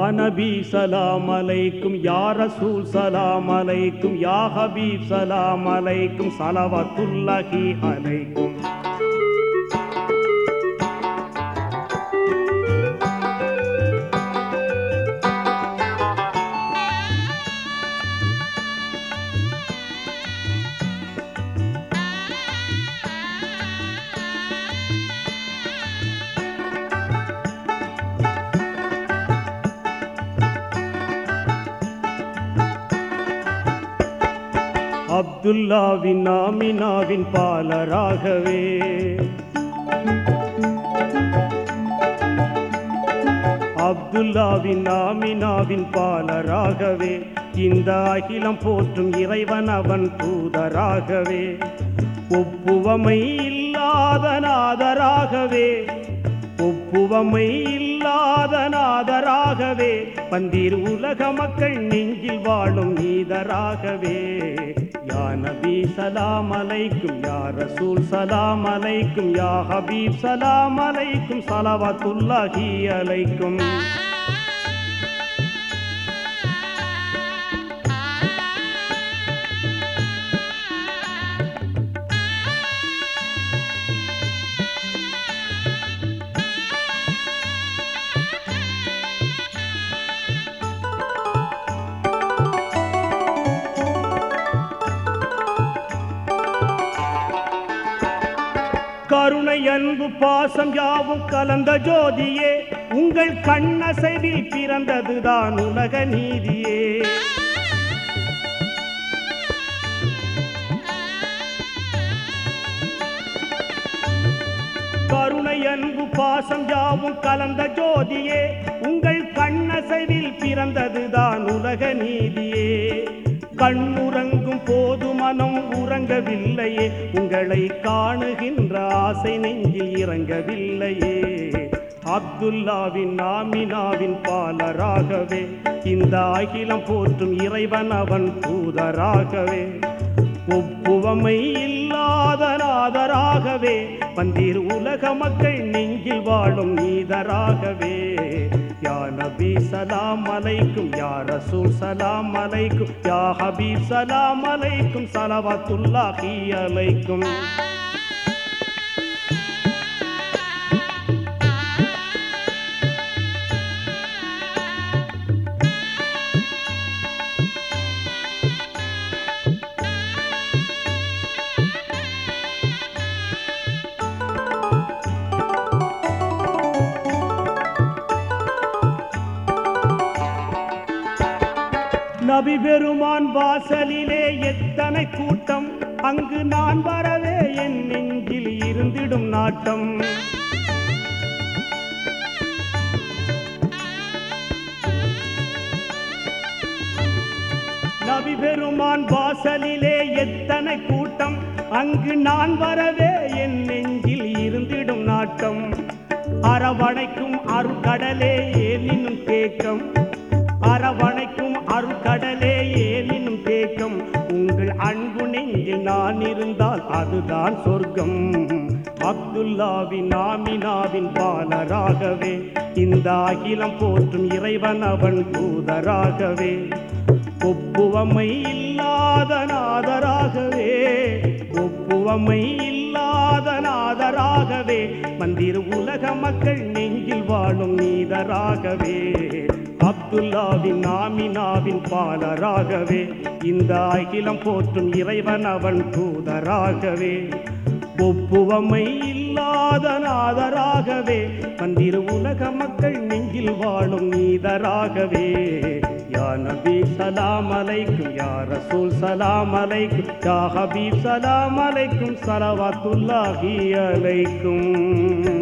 நபி சலாம் அலைக்கும் யா ரசூல் சலாம் அலைக்கும் யா ஹபீப் சலாம் அலைக்கும் சலவத்துல்லாஹி அலைக்கும் அப்துல்லாவின் ஆமினாவின் பாலராகவே அப்துல்லாவின் ஆமினாவின் பாலராகவே இந்த அகிலம் போற்றும் இறைவன் அவன் தூதராகவே ஒப்புவமை இல்லாத நாதராகவே ஒப்புவமை இல்லாத நாதராகவே பந்தீர் உலக மக்கள் நெஞ்சில் வாழும் நீதராகவே யா நபி சலாம் அலைக்கும் யா ரசூல் சலாம் அலைக்கும் யா ஹபீப் சலாம் அலைக்கும் சலவத்துல்லாஹி அலைக்கும் கருணை அன்பு பாசம் யாவும் கலந்த ஜோதியே உங்கள் கண்ணசைவில் பிறந்ததுதான் உலக நீதியே கருணை அன்பு பாசம் யாவும் கலந்த ஜோதியே உங்கள் கண்ணசைவில் பிறந்ததுதான் உலக நீதியே கண்ணுறங்கும் போது மனம் உறங்கவில்லையே உங்களை காணுகின்ற ஆசை நெஞ்சில் இறங்கவில்லையே அப்துல்லாவின் நாமினாவின் பாலராகவே இந்த அகிலம் போற்றும் இறைவன் அவன் தூதராகவே ஒப்புவமை இல்லாத நாதராகவே பந்தீர் உலக மக்கள் நெஞ்சில் வாழும் நீதராகவே யா நபி சலாம் அலைக்கும் யா ரசூல் சலாம் அலைக்கும் யா ஹபீப் சலாம் அலைக்கும் சலவத்துல்லாஹி அலைக்கும் நபி பெருமான் வாசலிலே எத்தனை கூட்டம் அங்கு நான் வரவே என் நெஞ்சில் இருந்திடும் நாட்டம் நபி பெருமான் வாசலிலே எத்தனை கூட்டம் அங்கு நான் வரவே என் நெஞ்சில் இருந்திடும் நாட்டம் அரவணைக்கும் அருட்கடலே ஏனினும் தேக்கம் அரவணைக்கும் அருட்கடலே ஏனினும் தேக்கம் உங்கள் அன்பு நெஞ்சில் நான் இருந்தால் அதுதான் சொர்க்கம் அப்துல்லாவின் ஆமினாவின் பாலராகவே இந்த அகிலம் போற்றும் இறைவன் அவன் தூதராகவே ஒப்புவமை இல்லாத நாதராகவே ஒப்புவமை இல்லாத நாதராகவே மந்திர் உலக மக்கள் நெஞ்சில் வாழும் நீதராகவே அப்துல்லாவின் நாமினாவின் பாலராகவே இந்த அகிலம் போற்றும் இறைவன் அவன் தூதராகவே ஒப்புவமை இல்லாத நாதராகவே மந்திர் உலக மக்கள் நெஞ்சில் வாழும் நீதராகவே யா நபி சலாம் அலைக்கும் யா ரசூல் சலாம் அலைக்கும் யா ஹபீப் சலாம் அலைக்கும் சலவாத்துல்லாஹி அலைக்கும்